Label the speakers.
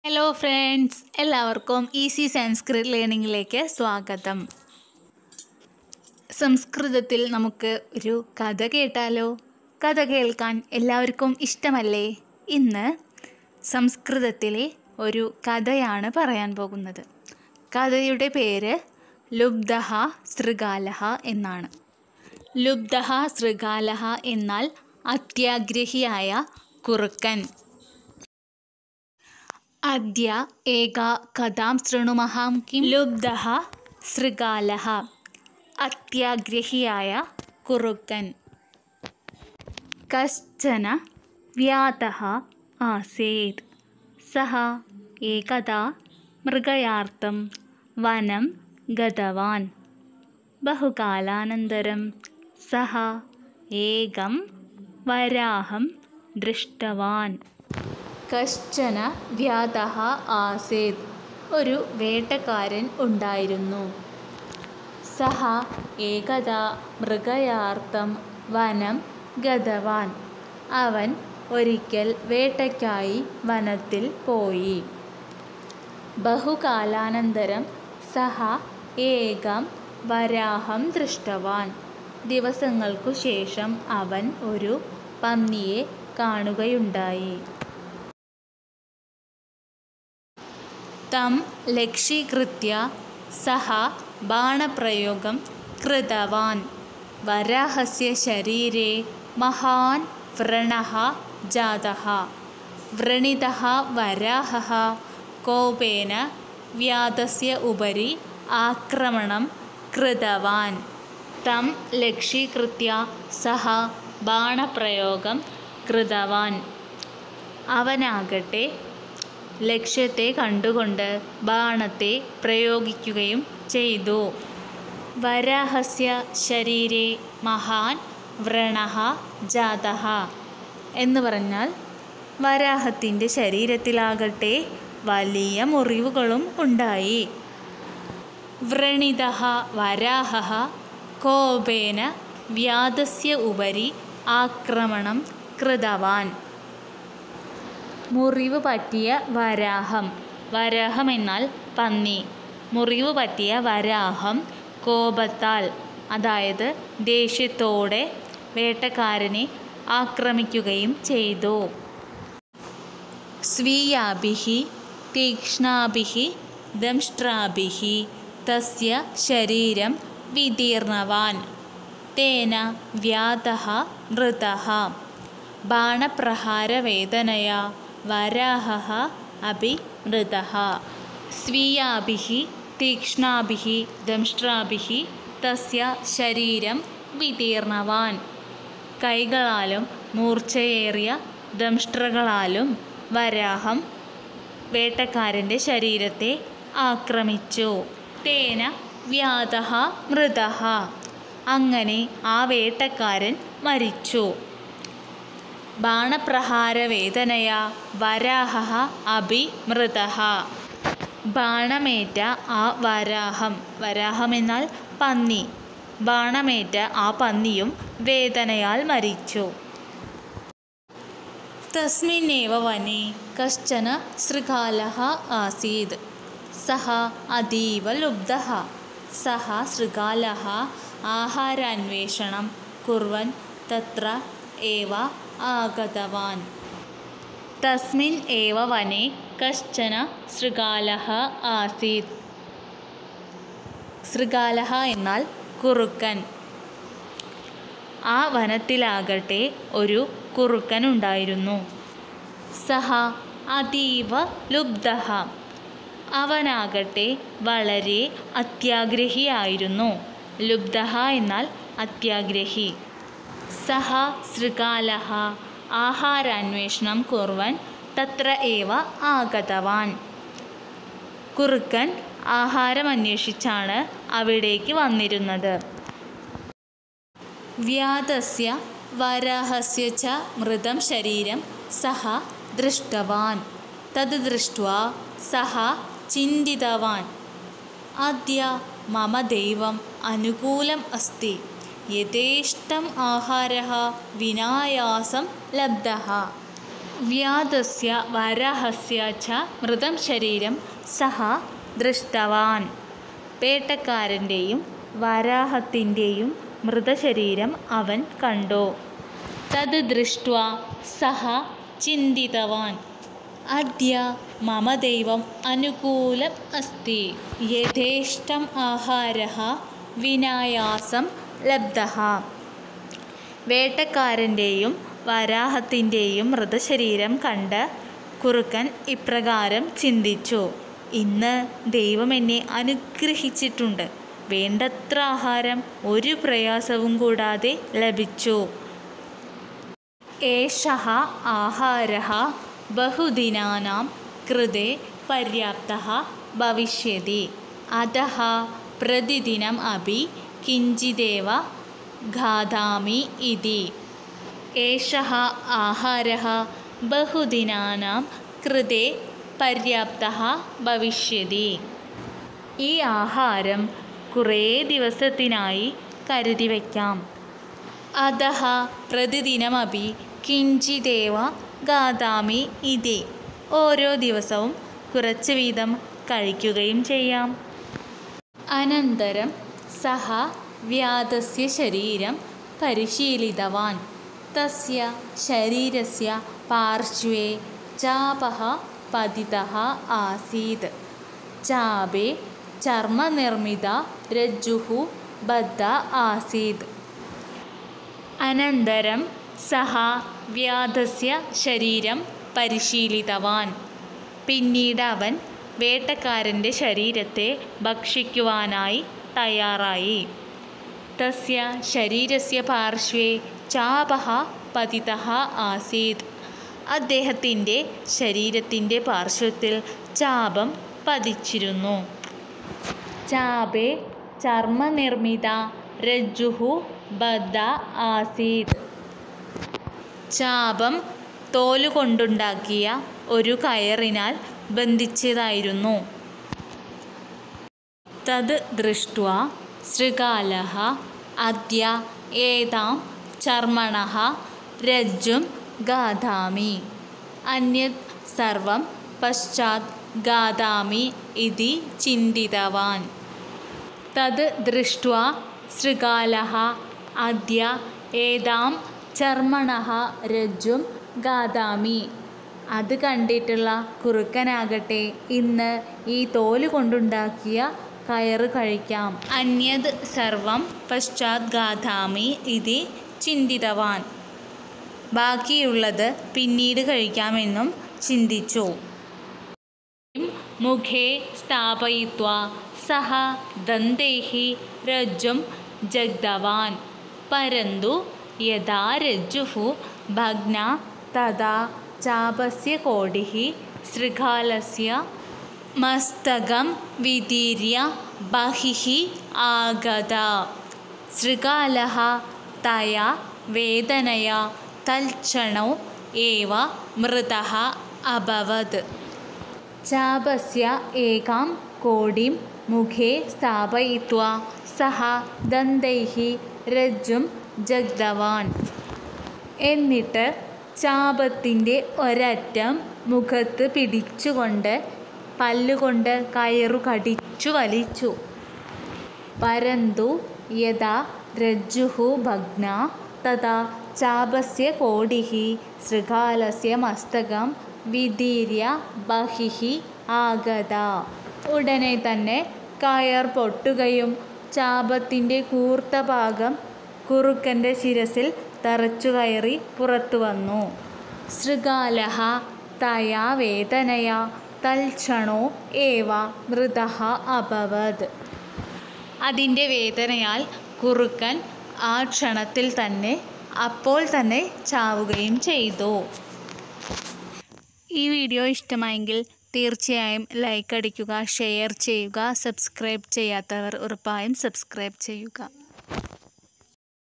Speaker 1: hello friends എല്ലാവർക്കും easy Sanskrit ലേണിങ്ങിലേക്ക് സ്വാഗതം സംസ്കൃതത്തിൽ നമുക്ക് ഒരു കഥ കേട്ടാലോ കഥ കേൾക്കാൻ എല്ലാവർക്കും ഇഷ്ടമല്ലേ ഇന്ന് സംസ്കൃതത്തിലെ ഒരു കഥയാണ് പറയാൻ പോകുന്നത് കഥയുടെ പേര് ലുബ്ധഹ ശൃഗാലഹ എന്നാണ് ലുബ്ധഹ ശൃഗാലഹ എന്നാൽ അത്യാഗ്രഹിയായ കുറുക്കൻ അദ്യ ഏകാ കഥാം ശൃണുമഹാം കിം ലുബ്ധഃ ശൃഗാലഃ അത്യാഗ്രഹിയായ കുറുക്കൻ കശ്ചന വ്യാതഃ ആസേത് സഹ ഏകദാ മൃഗയാർത്ഥം വനം ഗതവാൻ ബഹുകാലാനന്തരം സഹ ഏകം വരാഹം ദൃഷ്ടവാൻ കശ്ചന വ്യാതഃ ആസേത് ഒരു വേട്ടക്കാരൻ ഉണ്ടായിരുന്നു സഹ ഏകദാ മൃഗയാർത്ഥം വനം ഗതവാൻ അവൻ ഒരിക്കൽ വേട്ടയ്ക്കായി വനത്തിൽ പോയി ബഹുകാലാനന്തരം സഹ ഏകം വരാഹം ദൃഷ്ടവാൻ ദിവസങ്ങൾക്കു ശേഷം അവൻ ഒരു പന്നിയെ കാണുകയുണ്ടായി തം ലക്ഷ്യീകൃത്യ സഹ ബാണപ്രയോഗം കൃതവാൻ വരാഹസ്യ ശരീരെ മഹാൻ വ്രണഃ ജാതः വ്രണിതः വരാഹः കോപേന വ്യാതस्य ഉപരി ആക്രമണം കൃതവാൻ തം ലക്ഷ്യീകൃത്യ സഹ ബാണപ്രയോഗം കൃതവാൻ അവനാകട്ടെ ലക്ഷ്യത്തെ കണ്ടുകൊണ്ട് ബാണത്തെ പ്രയോഗിക്കുകയും ചെയ്തു വരാഹസ്യ ശരീരെ മഹാൻ വ്രണഃ ജാതഃ എന്ന് പറഞ്ഞാൽ വരാഹത്തിൻ്റെ ശരീരത്തിലാകട്ടെ വലിയ മുറിവുകളും ഉണ്ടായി വ്രണിതഃ വരാഹः കോപേന വ്യാതസ്യ ഉപരി ആക്രമണം കൃതവാൻ മുറിവ് പറ്റിയ വരാഹം വരാഹം എന്നാൽ പന്നി മുറിവ് പറ്റിയ വരാഹം കോപത്താൽ അതായത് ദേഷ്യത്തോടെ വേട്ടക്കാരനെ ആക്രമിക്കുകയും ചെയ്തു സ്വീയാഭിः തീക്ഷ്ണാഭിः ദംഷ്ട്രാഭിः തസ്യ ശരീരം വിദീർണവാൻ തേന വ്യാതः മൃതः ബാണപ്രഹാരവേദനയാ വരാഹः अपि मृतः स्वीयाभिः तीक्ष्णाभिः ദംഷ്ട്രാഭിः തസ്യ ശരീരം വിതീർണവാൻ കൈകളാലും മൂർച്ചയേറിയ ദംഷ്ട്രകളാലും വരാഹം വേട്ടക്കാരൻ്റെ ശരീരത്തെ ആക്രമിച്ചു തേന വ്യാതഃ മൃതഃ അങ്ങനെ ആ വേട്ടക്കാരൻ മരിച്ചു ബാണപ്രഹാരവേദനയാ വരാഹः അഭി മൃതഃ ബാണമേറ്റ ആ വരാഹം വരാഹം എന്നാൽ പന്നി ബാണമേറ്റ ആ പന്നിയും വേദനയാൽ മരിച്ചു തസ്മിന്നേവ വനെ കശ്ചന ശൃഗാലः ആസീത് സഹ അതീവ ലുബ്ധः സഹ ശൃഗാലः ആഹാരാന്വേഷണം കുർവൻ തത്ര ഏവ ആഗതവാൻ തസ്മിൻ ഏവ വനെ കശ്ചന ശൃഗാലः ആസീത് ശൃഗാലः എന്നാൽ കുറുക്കൻ ആ വനത്തിലാകട്ടെ ഒരു കുറുക്കൻ ഉണ്ടായിരുന്നു സഹ അതീവ ലുബ്ധഃ അവനാകട്ടെ വളരെ അത്യാഗ്രഹിയായിരുന്നു ലുബ്ധഃ എന്നാൽ അത്യാഗ്രഹി സഹ ശൃഗാലः ആഹാരാന്വേഷണം കുർവൻ തത്ര ഏവ ആഗതവാൻ കുറുക്കൻ ആഹാരം അന്വേഷിച്ചാണ് അവിടേക്ക് വന്നിരുന്നത് വ്യാതസ്യ വരാഹസ്യ ച മൃതം ശരീരം സഹ ദൃഷ്ടവാൻ തത് ദൃഷ്ട്വാ സഹ ചിന്തിതവാൻ അദ്യ മമ ദൈവം അനുകൂലം അസ്തി യഥേഷ്ടം ആഹാരः വിനായാസം ലബ്ധः വ്യാധസ്യ വരാഹസ്യ ച മൃതം ശരീരം സഹ ദൃഷ്ടവാൻ വേട്ടക്കാരൻ്റെയും വരാഹത്തിൻ്റെയും മൃതശരീരം അവൻ കണ്ടു തത് ദൃഷ്ട്വാ സഹ ചിന്തിതവാൻ അദ്യ മമ ദൈവം അനുകൂലം അസ്തി യഥേഷ്ടം ആഹാരः വിനായാസം ലബ്ധः വേട്ടക്കാരൻ്റെയും വരാഹത്തിൻ്റെയും മൃതശരീരം കണ്ട് കുറുക്കൻ ഇപ്രകാരം ചിന്തിച്ചു ഇന്ന് ദൈവം എന്നെ അനുഗ്രഹിച്ചിട്ടുണ്ട് വേണ്ടത്ര ആഹാരം ഒരു പ്രയാസവും കൂടാതെ ലഭിച്ചു ഏഷः ആഹാരः ബഹുദിനാനാം കൃതേ പര്യാപ്തः ഭവിഷ്യതി അതः പ്രതിദിനം അപി കിഞ്ചിദേവ ഖാദാമി ഇതി ഏഷः ആഹാരः ബഹുദിനാനാം കൃതേ പര്യാപ്തः ഭവിഷ്യതി ഈ ആഹാരം കുറേ ദിവസത്തിനായി കരുതി വയ്ക്കാം അതः പ്രതിദിനമപി കിഞ്ചിദേവ ഗാതാമി ഇതി ഓരോ ദിവസവും കുറച്ച് വീതം കഴിക്കുകയും ചെയ്യാം അനന്തരം സഹ വ്യാധസ്യ ശരീരം പരിശീലിതവാൻ തസ്യ ശരീരസ്യ പാർശ്വേ ചാപः പതിതः ആസീത് ചാപേ ചർമ്മനിർമ്മിത രജ്ജുः ബദ്ധ ആസീത് അനന്തരം സഹ വ്യാധസ്യ ശരീരം പരിശീലിതവാൻ പിന്നീട് അവൻ വേട്ടക്കാരൻ്റെ ശരീരത്തെ ഭക്ഷിക്കുവാനായി തയ്യാറായി തസ്യ ശരീരസ്യ പാർശ്വേ ചാപः പതിതः ആസീത് അദ്ദേഹത്തിൻ്റെ ശരീരത്തിൻ്റെ പാർശ്വത്തിൽ ചാപം പതിച്ചിരുന്നു ചാപേ ചർമ്മനിർമ്മിത രജ്ജുഹു ബദ്ധ ആസീത് ചാപം തോലുകൊണ്ടുണ്ടാക്കിയ ഒരു കയറിനാൽ ബന്ധിച്ചതായിരുന്നു തത് ദൃഷ്ട്വാ ശൃഗാലः അദ്യ ഏതാം ചർമ്മണः രജ്ജും ഗാധാമി അന്യത് സർവം പശ്ചാത് ഗാധാമി ഇതി ചിന്തിതവാൻ തത് ദൃഷ്ട്വാ ശൃഗാലः അദ്യ ഏതാം ചർമ്മണः രജ്ജും ഗാദാമി അത് കണ്ടിട്ടുള്ള കുറുക്കനാകട്ടെ ഇന്ന് ഈ തോല് കൊണ്ടുണ്ടാക്കിയ കയറ് കഴിക്കാം അന്യത് സർവം പശ്ചാത് ഗാഥാമി ഇതി ചിന്തിതവാൻ ബാക്കിയുള്ളത് പിന്നീട് കഴിക്കാമെന്നും ചിന്തിച്ചു മുഖേ സ്ഥാപയിത്വാ സഹ ദന്തൈः രജ്ജും ജഗ്ധവാൻ പരന്തു യഥാ രജ്ജുः ഭഗ്ന തഥാ ചാപസ്യ കോടിः ശൃഗാലസ്യ മസ്തകം വിദീര്യ ബഹിः ആഗത ശൃഗാലः തയാ വേദനയാ തൽക്ഷണौ एव मृतः अभवत् चापस्य एकां कोडिं मुखे स्थापयित्वा सः दन्तैः രജ്ജും ജഗ്ധവാൻ എന്നിട്ട് ചാപത്തിൻ്റെ ഒരറ്റം മുഖത്ത് പിടിച്ചുകൊണ്ട് പല്ലുകൊണ്ട് കയറു കടിച്ചു വലിച്ചു പരന്തു യഥാ രജ്ജുഃ ഭഗ്ന തഥാ ചാപസ്യ കോടിः ശൃഗാലസ്യ മസ്തകം വിദീര്യ ബഹിः ആഗത ഉടനെ തന്നെ കയർ പൊട്ടുകയും ചാപത്തിൻ്റെ കൂർത്ത ഭാഗം കുറുക്കൻ്റെ ശിരസിൽ തറച്ചു കയറി പുറത്തു വന്നു ശൃഗാലः തയാ വേദനയാ തൽക്ഷണോ ഏവ മൃതഃ അഭവത് അതിൻ്റെ വേദനയാൽ കുറുക്കൻ ആ ക്ഷണത്തിൽ തന്നെ അപ്പോൾ തന്നെ ചാവുകയും ചെയ്തു ഈ വീഡിയോ ഇഷ്ടമായെങ്കിൽ തീർച്ചയായും ലൈക്ക് അടിക്കുക ഷെയർ ചെയ്യുക സബ്സ്ക്രൈബ് ചെയ്യാത്തവർ ഉറപ്പായും സബ്സ്ക്രൈബ് ചെയ്യുക